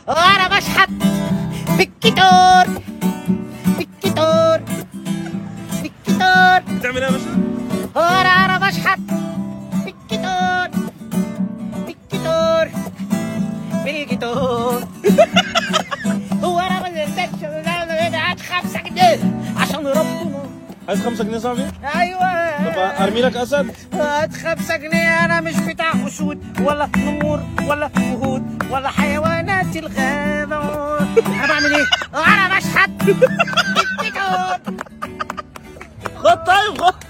انا بشحت بالكيتور بالكيتور بالكيتور بتعمل ايه يا باشا؟ انا انا بشحت بالكيتور بالكيتور بالكيتور هو انا ما نزلتش هات خمسة جنيه عشان ربنا عايز 5 جنيه صاحبي؟ ايوه طب ارمي لك اسد؟ هات خمسة جنيه انا مش بتاع اسود ولا نمور ولا فهود ولا حيوانات الغابة انا بعمل ايه؟ انا بشحت بالكيتور خد طيب خد